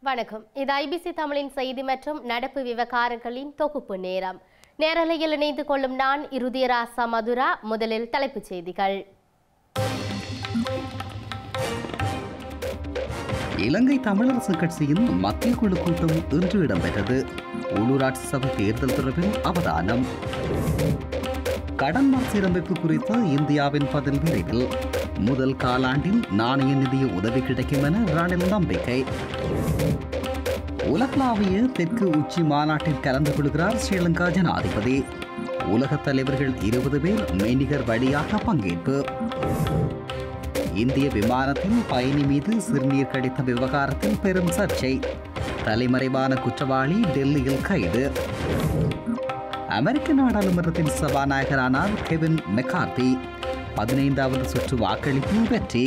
வணக்கம் இது ஐபிசி தமிழின் செய்தி மற்றும் நடப்பு விவகாரங்களின் தொகுப்பு நேரம் நேரலையில் இணைந்து கொள்ளும் நான் இருதியராசா மதுரா முதலில் தலைப்புச் செய்திகள் இலங்கை தமிழரசு கட்சியின் மத்திய குழு கூட்டம் இன்று இடம்பெற்றது உள்ளூராட்சி சபை தேர்தல் தொடர்பில் அவதானம் கடன் மறுசீரமைப்பு குறித்த இந்தியாவின் பதில் விரைவில் முதல் காலாண்டில் நாணய நிதிய உதவி கிடைக்கும் என ரணில் நம்பிக்கை உலகளாவிய தெற்கு உச்சி மாநாட்டில் கலந்து கொள்கிறார் ஸ்ரீலங்கா ஜனாதிபதி உலகத் தலைவர்கள் இருபது பேர் மெய்நிகர் வழியாக பங்கேற்பு இந்திய விமானத்தில் பயணி மீது சிறுநீர் கடித்த விவகாரத்தில் பெரும் சர்ச்சை தலைமறைவான குற்றவாளி டெல்லியில் கைது அமெரிக்க நாடாளுமன்றத்தின் சபாநாயகரானார் கெவின் மெக்கார்த்தி பதினைந்தாவது சுற்று வாக்களிப்பு வெற்றி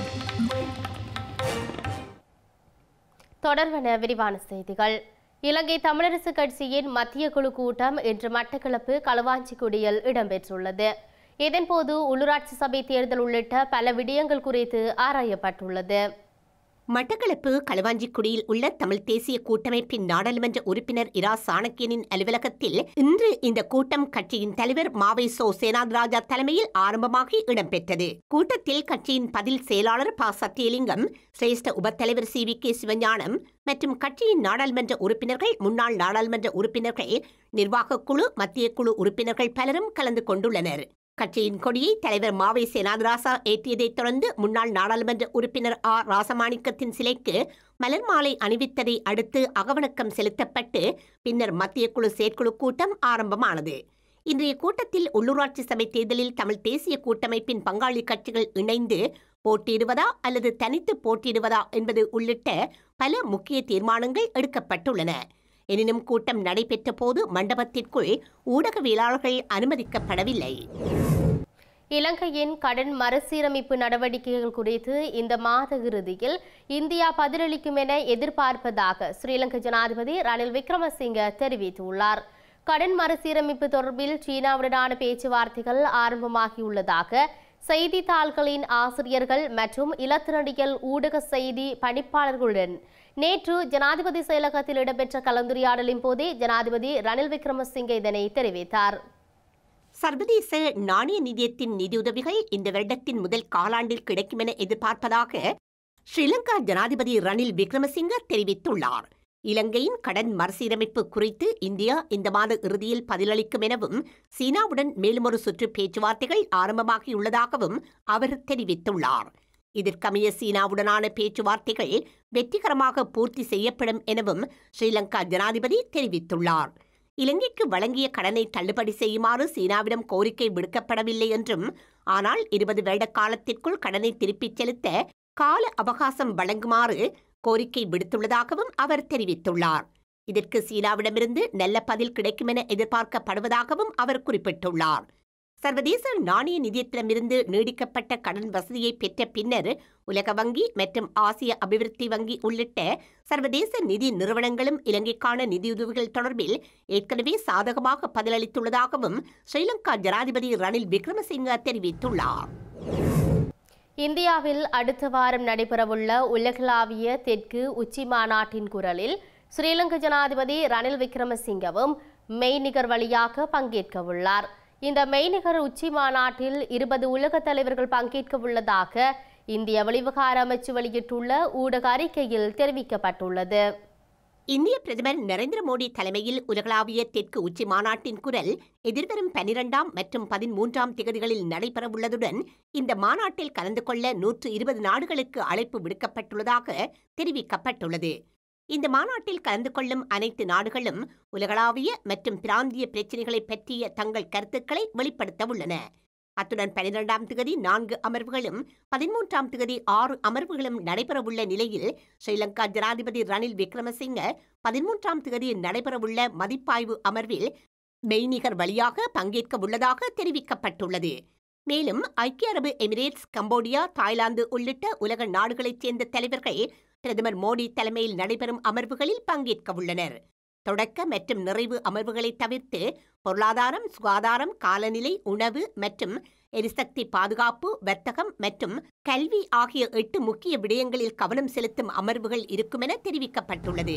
தொடர்வன விரிவான செய்திகள் இலங்கை தமிழரசு கட்சியின் மத்திய குழு கூட்டம் இன்று மட்டக்களப்பு களுவாஞ்சிக்குடியில் இடம்பெற்றுள்ளது இதன்போது உள்ளூராட்சி சபை தேர்தல் உள்ளிட்ட பல விடயங்கள் குறித்து ஆராயப்பட்டுள்ளது மட்டக்களப்பு களுவாஞ்சிக்குடியில் உள்ள தமிழ் தேசிய கூட்டமைப்பின் நாடாளுமன்ற உறுப்பினர் இரா சாணக்கியனின் அலுவலகத்தில் இன்று இந்த கூட்டம் கட்சியின் தலைவர் மாவை சோ சேனாதிராஜா தலைமையில் ஆரம்பமாகி இடம்பெற்றது கூட்டத்தில் கட்சியின் பதில் செயலாளர் ப சத்தியலிங்கம் சிரேஷ்ட உபத்தலைவர் சி வி கே சிவஞானம் மற்றும் கட்சியின் நாடாளுமன்ற உறுப்பினர்கள் முன்னாள் நாடாளுமன்ற உறுப்பினர்கள் நிர்வாகக் குழு மத்திய குழு உறுப்பினர்கள் பலரும் கலந்து கொண்டுள்ளனர் கட்சியின் கொடியை தலைவர் மாவை சேனாதிராசா ஏற்றியதைத் தொடர்ந்து முன்னாள் நாடாளுமன்ற உறுப்பினர் ஆர் ராசமாணிக்கத்தின் சிலைக்கு மலர் மாலை அணிவித்ததை அடுத்து அகவணக்கம் செலுத்தப்பட்டு பின்னர் மத்திய குழு செயற்குழு கூட்டம் ஆரம்பமானது இன்றைய கூட்டத்தில் உள்ளூராட்சி சபை தேர்தலில் தமிழ் தேசிய கூட்டமைப்பின் பங்காளி கட்சிகள் இணைந்து போட்டியிடுவதா அல்லது தனித்து போட்டியிடுவதா என்பது உள்ளிட்ட பல முக்கிய தீர்மானங்கள் எடுக்கப்பட்டுள்ளன எனினும் கூட்டம் நடைபெற்ற போது மண்டபத்திற்குள் ஊடகவியலாளர்கள் அனுமதிக்கப்படவில்லை இலங்கையின் கடன் மறுசீரமைப்பு நடவடிக்கைகள் குறித்து இந்த மாத இறுதியில் இந்தியா பதிலளிக்கும் என எதிர்பார்ப்பதாக ஸ்ரீலங்கா ஜனாதிபதி ரணில் விக்ரமசிங்க தெரிவித்துள்ளார் கடன் மறுசீரமைப்பு தொடர்பில் சீனாவுடனான பேச்சுவார்த்தைகள் ஆரம்பமாகியுள்ளதாக செய்தித்தாள்களின் ஆசிரியர்கள் மற்றும் இலத்திரனியல் ஊடக செய்தி பணிப்பாளர்களுடன் நேற்று ஜனாதிபதி செயலகத்தில் இடம்பெற்ற கலந்துரையாடலின் போதே ஜனாதிபதி ரணில் விக்ரமசிங்கே இதனை தெரிவித்தார் சர்வதேச நாணய நிதியத்தின் நிதியுதவிகள் இந்த வருடத்தின் முதல் காலாண்டில் கிடைக்கும் என எதிர்பார்ப்பதாக ஸ்ரீலங்கா ஜனாதிபதி ரணில் விக்ரமசிங்க தெரிவித்துள்ளார் இலங்கையின் கடன் மறுசீரமைப்பு குறித்து இந்தியா இந்த மாத இறுதியில் பதிலளிக்கும் எனவும் சீனாவுடன் மேலும் ஒரு சுற்று பேச்சுவார்த்தைகள் ஆரம்பமாகியுள்ளதாகவும் அவர் தெரிவித்துள்ளார் இதற்கமைய சீனாவுடனான பேச்சுவார்த்தைகள் வெற்றிகரமாக பூர்த்தி செய்யப்படும் எனவும் ஸ்ரீலங்கா ஜனாதிபதி தெரிவித்துள்ளார் இலங்கைக்கு வழங்கிய கடனை தள்ளுபடி செய்யுமாறு சீனாவிடம் கோரிக்கை விடுக்கப்படவில்லை என்றும் ஆனால் இருபது வருட காலத்திற்குள் கடனை திருப்பிச் செலுத்த கால அவகாசம் வழங்குமாறு கோரிக்கை விடுத்துள்ளதாகவும் அவர் தெரிவித்துள்ளார் இதற்கு சீனாவிடமிருந்து நல்ல பதில் கிடைக்கும் என எதிர்பார்க்கப்படுவதாகவும் அவர் குறிப்பிட்டுள்ளார் சர்வதேச நாணய நிதியத்திடமிருந்து நீடிக்கப்பட்ட கடன் வசதியை பெற்ற பின்னர் உலக வங்கி மற்றும் ஆசிய அபிவிருத்தி வங்கி உள்ளிட்ட சர்வதேச நிதி நிறுவனங்களும் இலங்கைக்கான நிதியுதவிகள் தொடர்பில் ஏற்கனவே சாதகமாக பதிலளித்துள்ளதாகவும் ஸ்ரீலங்கா ஜனாதிபதி ரணில் விக்ரமசிங்க தெரிவித்துள்ளார் இந்தியாவில் அடுத்த வாரம் நடைபெறவுள்ள உலகளாவிய தெற்கு உச்சி மாநாட்டின் குரலில் ஸ்ரீலங்கா ஜனாதிபதி ரணில் விக்ரமசிங்கவும் மெய்நிகர் வழியாக பங்கேற்க உள்ளார் இந்த மெய்நிகர் உச்சி மாநாட்டில் இருபது உலக தலைவர்கள் பங்கேற்க உள்ளதாக இந்திய வெளிவிகார அமைச்சு வெளியிட்டுள்ள ஊடக அறிக்கையில் தெரிவிக்கப்பட்டுள்ளது இந்திய பிரதமர் நரேந்திர மோடி தலைமையில் உலகளாவிய தெற்கு உச்சி மாநாட்டின் குரல் எதிர்வரும் பனிரெண்டாம் மற்றும் பதிமூன்றாம் திகதிகளில் நடைபெறவுள்ளதுடன் இந்த மாநாட்டில் கலந்து கொள்ள நூற்று இருபது நாடுகளுக்கு அழைப்பு விடுக்கப்பட்டுள்ளதாக தெரிவிக்கப்பட்டுள்ளது இந்த மாநாட்டில் கலந்து கொள்ளும் அனைத்து நாடுகளும் உலகளாவிய மற்றும் பிராந்திய பிரச்சினைகளை பற்றிய தங்கள் கருத்துக்களை வெளிப்படுத்த உள்ளன அத்துடன் பனிரெண்டாம் திகதி நான்கு அமர்வுகளும் பதிமூன்றாம் திகதி ஆறு அமர்வுகளும் நடைபெறவுள்ள நிலையில் ஸ்ரீலங்கா ஜனாதிபதி ரணில் விக்ரமசிங்க பதிமூன்றாம் திகதி நடைபெறவுள்ள மதிப்பாய்வு அமர்வில் மெய்நிகர் வழியாக பங்கேற்க உள்ளதாக தெரிவிக்கப்பட்டுள்ளது மேலும் ஐக்கிய அரபு எமிரேட்ஸ் கம்போடியா தாய்லாந்து உள்ளிட்ட உலக நாடுகளைச் சேர்ந்த தலைவர்கள் பிரதமர் மோடி தலைமையில் நடைபெறும் அமர்வுகளில் பங்கேற்க உள்ளனர் தொடக்க மற்றும் நிறைவு அமர்வுகளை தவிர்த்து பொருளாதாரம் சுகாதாரம் காலநிலை உணவு மற்றும் எரிசக்தி பாதுகாப்பு வர்த்தகம் மற்றும் கல்வி ஆகிய எட்டு முக்கிய விடயங்களில் கவனம் செலுத்தும் அமர்வுகள் இருக்கும் என தெரிவிக்கப்பட்டுள்ளது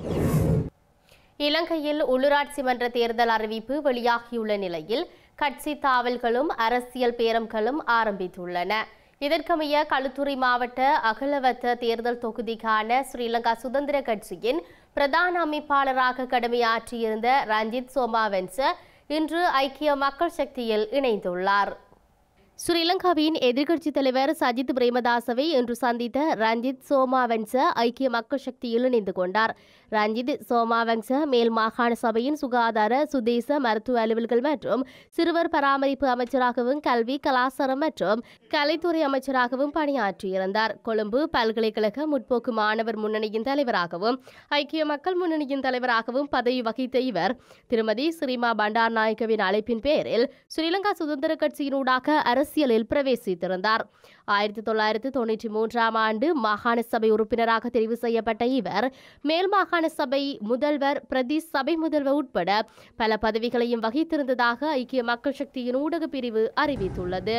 இலங்கையில் உள்ளூராட்சி மன்ற தேர்தல் அறிவிப்பு வெளியாகியுள்ள நிலையில் கட்சி தாவல்களும் அரசியல் பேரம்களும் ஆரம்பித்துள்ளன இதற்கமைய களுத்துறை மாவட்ட அகலவத்த தேர்தல் தொகுதிக்கான ஸ்ரீலங்கா சுதந்திர கட்சியின் பிரதான அமைப்பாளராக கடமையாற்றியிருந்த ரஞ்சித் சோமாவென்ச இன்று ஐக்கிய மக்கள் சக்தியில் இணைந்துள்ளார் ஸ்ரீலங்காவின் எதிர்க்கட்சித் தலைவர் சஜித் பிரேமதாசவை இன்று சந்தித்த ரஞ்சித் சோமாவன்ச ஐக்கிய மக்கள் சக்தியில் இணைந்து கொண்டார் ரஞ்சித் சோமாவன்ச மேல் மாகாண சபையின் சுகாதார சுதேச மருத்துவ அலுவல்கள் மற்றும் சிறுவர் பராமரிப்பு அமைச்சராகவும் கல்வி கலாச்சாரம் மற்றும் கலைத்துறை அமைச்சராகவும் பணியாற்றியிருந்தார் கொழும்பு பல்கலைக்கழக முற்போக்கு மாணவர் முன்னணியின் தலைவராகவும் ஐக்கிய மக்கள் முன்னணியின் தலைவராகவும் பதவி வகித்த இவர் திருமதி ஸ்ரீமா பண்டார் நாயக்கவின் அழைப்பின் பேரில் ஸ்ரீலங்கா சுதந்திர கட்சியினூடாக அரசியலில் பிரவேசித்திருந்தார் ஆயிரத்தி தொள்ளாயிரத்தி தொண்ணூற்றி மூன்றாம் ஆண்டு மாகாண சபை உறுப்பினராக தெரிவு செய்யப்பட்ட இவர் மேல் மாகாண சபை முதல்வர் பிரதி சபை முதல்வர் உட்பட பல பதவிகளையும் வகித்திருந்ததாக ஐக்கிய மக்கள் சக்தியின் ஊடக பிரிவு அறிவித்துள்ளது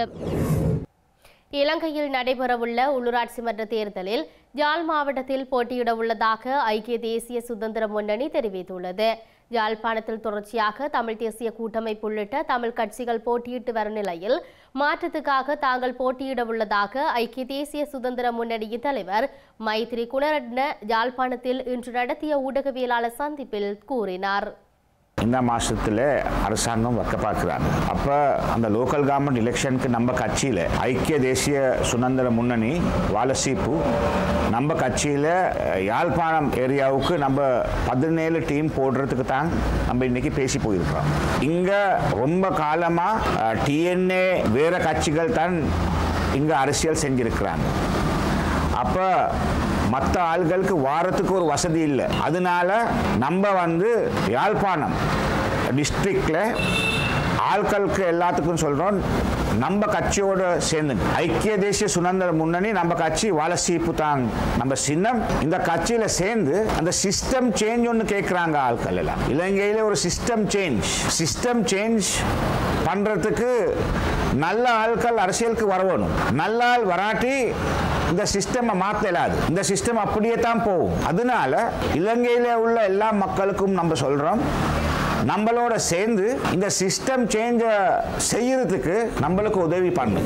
இலங்கையில் நடைபெறவுள்ள உள்ளூராட்சி மன்ற தேர்தலில் யாழ் மாவட்டத்தில் போட்டியிட உள்ளதாக ஐக்கிய தேசிய சுதந்திர முன்னணி தெரிவித்துள்ளது யாழ்ப்பாணத்தில் தொடர்ச்சியாக தமிழ் தேசிய கூட்டமைப்பு உள்ளிட்ட தமிழ் கட்சிகள் போட்டியிட்டு வரும் நிலையில் மாற்றத்துக்காக தாங்கள் போட்டியிட உள்ளதாக ஐக்கிய தேசிய சுதந்திர முன்னணியின் தலைவர் மைத்ரி குணரட்ன யாழ்ப்பாணத்தில் இன்று நடத்திய ஊடகவியலாளர் சந்திப்பில் கூறினார் இந்த மாதத்தில் அரசாங்கம் வைக்க பார்க்குறாங்க அப்போ அந்த லோக்கல் கவர்மெண்ட் எலெக்ஷனுக்கு நம்ம கட்சியில் ஐக்கிய தேசிய சுதந்திர முன்னணி வாலசீப்பு நம்ம கட்சியில் யாழ்ப்பாணம் ஏரியாவுக்கு நம்ம பதினேழு டீம் போடுறதுக்கு தான் நம்ம இன்னைக்கு பேசி போயிருக்கிறோம் இங்கே ரொம்ப காலமாக டிஎன்ஏ வேறு கட்சிகள் தான் இங்கே அரசியல் செஞ்சுருக்கிறாங்க அப்போ மற்ற ஆள்களுக்கு வாரத்துக்கு ஒரு வசதி இல்லை அதனால நம்ம வந்து யாழ்ப்பாணம் டிஸ்ட்ரிக்டில் ஆட்களுக்கு எல்லாத்துக்கும் சொல்கிறோம் நம்ம கட்சியோட சேர்ந்து ஐக்கிய தேசிய சுதந்திர முன்னணி நம்ம கட்சி வளசீப்பு தான் நம்ம சின்னம் இந்த கட்சியில் சேர்ந்து அந்த சிஸ்டம் சேஞ்ச் ஒன்று கேட்குறாங்க ஆட்கள் எல்லாம் இலங்கையில் ஒரு சிஸ்டம் சேஞ்ச் சிஸ்டம் சேஞ்ச் பண்ணுறதுக்கு நல்ல ஆட்கள் அரசியலுக்கு வரணும் நல்ல ஆள் வராட்டி இந்த சிஸ்டமை மாற்ற இயலாது இந்த சிஸ்டம் அப்படியே தான் போகும் அதனால இலங்கையில் உள்ள எல்லா மக்களுக்கும் நம்ம சொல்கிறோம் நம்மளோட சேர்ந்து இந்த சிஸ்டம் சேஞ்சை செய்யறதுக்கு நம்மளுக்கு உதவி பண்ணு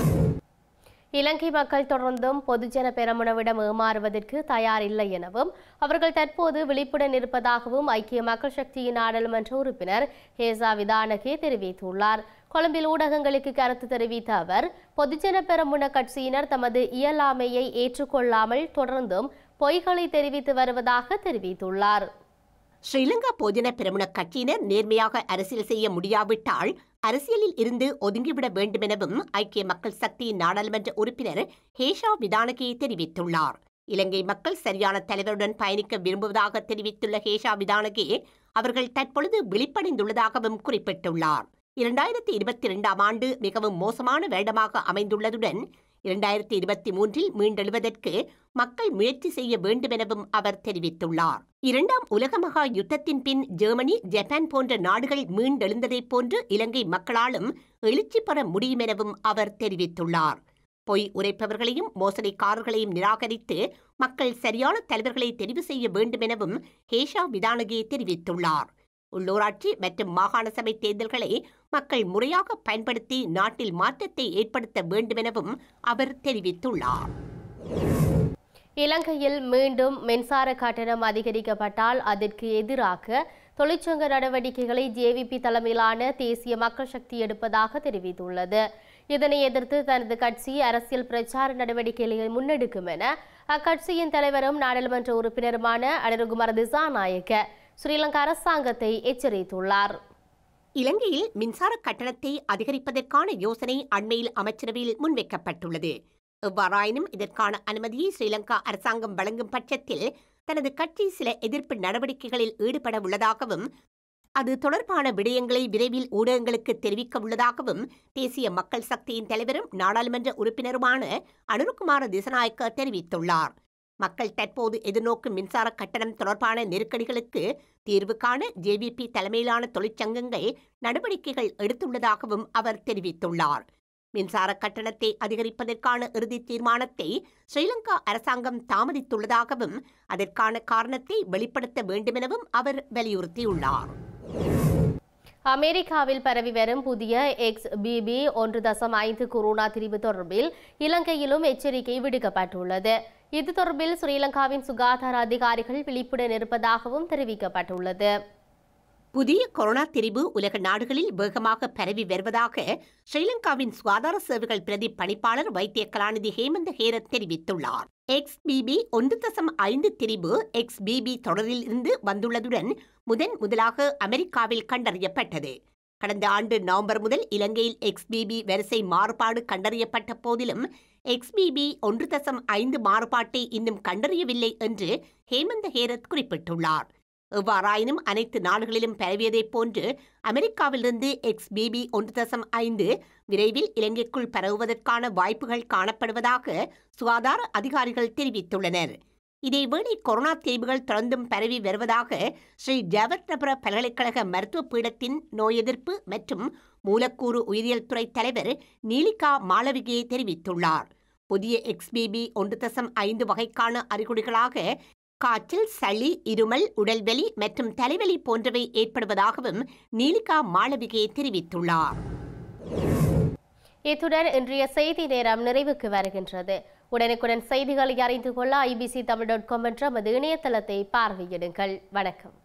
இலங்கை மக்கள் தொடர்ந்தும் பொதுஜன பெரமுனவிடம் ஏமாறுவதற்கு தயார் இல்லை எனவும் அவர்கள் தற்போது விழிப்புடன் இருப்பதாகவும் ஐக்கிய மக்கள் சக்தியின் நாடாளுமன்ற உறுப்பினர் ஹேசா விதானகே தெரிவித்துள்ளார் கொழும்பில் ஊடகங்களுக்கு கருத்து தெரிவித்த அவர் பொதுஜன பெரமுன கட்சியினர் தமது இயலாமையை ஏற்றுக்கொள்ளாமல் தொடர்ந்தும் பொய்களை தெரிவித்து வருவதாக தெரிவித்துள்ளார் ஸ்ரீலங்கா போஜன பிரமுன கட்சியினர் நேர்மையாக அரசியல் செய்ய முடியாவிட்டால் அரசியலில் இருந்து ஒதுங்கிவிட வேண்டுமெனவும் ஐக்கிய மக்கள் சக்தியின் நாடாளுமன்ற உறுப்பினர் ஹேஷா விதானகே தெரிவித்துள்ளார் இலங்கை மக்கள் சரியான தலைவருடன் பயணிக்க விரும்புவதாக தெரிவித்துள்ள ஹேஷா விதானகே அவர்கள் தற்பொழுது விழிப்படைந்துள்ளதாகவும் குறிப்பிட்டுள்ளார் இரண்டாயிரத்தி இருபத்தி இரண்டாம் ஆண்டு மிகவும் மோசமான வருடமாக அமைந்துள்ளதுடன் இரண்டாயிரத்தி இருபத்தி மூன்றில் மீண்டெழுவதற்கு மக்கள் முயற்சி செய்ய வேண்டுமெனவும் அவர் தெரிவித்துள்ளார் இரண்டாம் உலக மகா யுத்தத்தின் பின் ஜெர்மனி ஜப்பான் போன்ற நாடுகள் மீண்டெழுந்ததைப் போன்று இலங்கை மக்களாலும் எழுச்சி பெற முடியுமெனவும் அவர் தெரிவித்துள்ளார் பொய் உரைப்பவர்களையும் மோசடிக்காரர்களையும் நிராகரித்து மக்கள் சரியான தலைவர்களை தெரிவு செய்ய வேண்டுமெனவும் ஹேஷா விதானகே தெரிவித்துள்ளார் உள்ளூராட்சி மற்றும் மாகாண சபை தேர்தல்களை மக்கள் முறையாக பயன்படுத்தி நாட்டில் மாற்றத்தை ஏற்படுத்த வேண்டுமெனவும் அவர் தெரிவித்துள்ளார் இலங்கையில் மீண்டும் மின்சார கட்டணம் அதிகரிக்கப்பட்டால் அதற்கு எதிராக தொழிற்சங்க நடவடிக்கைகளை ஜேவிபி தலைமையிலான தேசிய மக்கள் சக்தி எடுப்பதாக தெரிவித்துள்ளது இதனை எதிர்த்து தனது கட்சி அரசியல் பிரச்சார நடவடிக்கைகளை முன்னெடுக்கும் என அக்கட்சியின் தலைவரும் நாடாளுமன்ற உறுப்பினருமான அனிருகுமார் திசாநாயக்க ஸ்ரீலங்கா அரசாங்கத்தை எச்சரித்துள்ளார் இலங்கையில் மின்சார கட்டணத்தை அதிகரிப்பதற்கான யோசனை அண்மையில் அமைச்சரவையில் முன்வைக்கப்பட்டுள்ளது எவ்வாறாயினும் இதற்கான அனுமதியை ஸ்ரீலங்கா அரசாங்கம் வழங்கும் பட்சத்தில் தனது கட்சி சில எதிர்ப்பு நடவடிக்கைகளில் ஈடுபட உள்ளதாகவும் அது தொடர்பான விடயங்களை விரைவில் ஊடகங்களுக்கு தெரிவிக்க உள்ளதாகவும் தேசிய மக்கள் சக்தியின் தலைவரும் நாடாளுமன்ற உறுப்பினருமான அனுருகுமார திசநாயக்க தெரிவித்துள்ளார் மக்கள் தற்போது எதிர்நோக்கும் மின்சார கட்டணம் தொடர்பான நெருக்கடிகளுக்கு தீர்வு காண ஜேவிபி தலைமையிலான தொழிற்சங்கங்கள் நடவடிக்கைகள் எடுத்துள்ளதாகவும் அவர் தெரிவித்துள்ளார் மின்சார கட்டணத்தை அதிகரிப்பதற்கான இறுதி தீர்மானத்தை ஸ்ரீலங்கா அரசாங்கம் தாமதித்துள்ளதாகவும் அதற்கான காரணத்தை வெளிப்படுத்த வேண்டுமெனவும் அவர் வலியுறுத்தியுள்ளார் அமெரிக்காவில் பரவி வரும் புதிய எக்ஸ் பிபி ஒன்று தசம் ஐந்து கொரோனா திரிவு தொடர்பில் இலங்கையிலும் எச்சரிக்கை விடுக்கப்பட்டுள்ளது இது தொடர்பில் ஸ்ரீலங்காவின் சுகாதார அதிகாரிகள் விழிப்புடன் இருப்பதாகவும் தெரிவிக்கப்பட்டுள்ளது புதிய கொரோனா திரிவு உலக நாடுகளில் வேகமாக பரவி வருவதாக ஸ்ரீலங்காவின் சுகாதார சேவைகள் பிரதி பணிப்பாளர் வைத்திய கலாநிதி ஹேமந்த ஹேரத் தெரிவித்துள்ளார் எக்ஸ் பிபி ஒன்று தசம் ஐந்து திரிவு எக்ஸ் பிபி தொடரில் இருந்து வந்துள்ளதுடன் முதன் முதலாக அமெரிக்காவில் கண்டறியப்பட்டது கடந்த ஆண்டு நவம்பர் முதல் இலங்கையில் எக்ஸ்பிபி வரிசை மாறுபாடு கண்டறியப்பட்ட போதிலும் எக்ஸ்பிபி ஒன்று தசம் ஐந்து மாறுபாட்டை இன்னும் கண்டறியவில்லை என்று ஹேமந்த ஹேரத் குறிப்பிட்டுள்ளார் எவ்வாறாயினும் அனைத்து நாடுகளிலும் பரவியதைப் போன்று அமெரிக்காவிலிருந்து எக்ஸ்பிபி ஒன்று தசம் ஐந்து விரைவில் இலங்கைக்குள் பரவுவதற்கான வாய்ப்புகள் காணப்படுவதாக சுகாதார அதிகாரிகள் தெரிவித்துள்ளனர் இதேவேளை கொரோனா தீர்வுகள் தொடர்ந்தும் பரவி வருவதாக ஸ்ரீ ஜவஹர்நபுர பல்கலைக்கழக மருத்துவ பீடத்தின் நோய் எதிர்ப்பு மற்றும் மூலக்கூறு உயிரியல் துறை தலைவர் நீலிகா மாளவிகே தெரிவித்துள்ளார் புதிய எக்ஸ்பிபி ஒன்று தசம் ஐந்து வகைக்கான அறிகுறிகளாக காய்ச்சல் சளி இருமல் உடல்வலி மற்றும் தலைவலி போன்றவை ஏற்படுவதாகவும் நீலிகா மாளவிகே தெரிவித்துள்ளார் இத்துடன் இன்றைய செய்தி நேரம் நிறைவுக்கு வருகின்றது உடனுக்குடன் செய்திகளை அறிந்து கொள்ள ஐபிசி தமிழ் டாட் காம் என்ற நமது இணையதளத்தை பார்வையிடுங்கள் வணக்கம்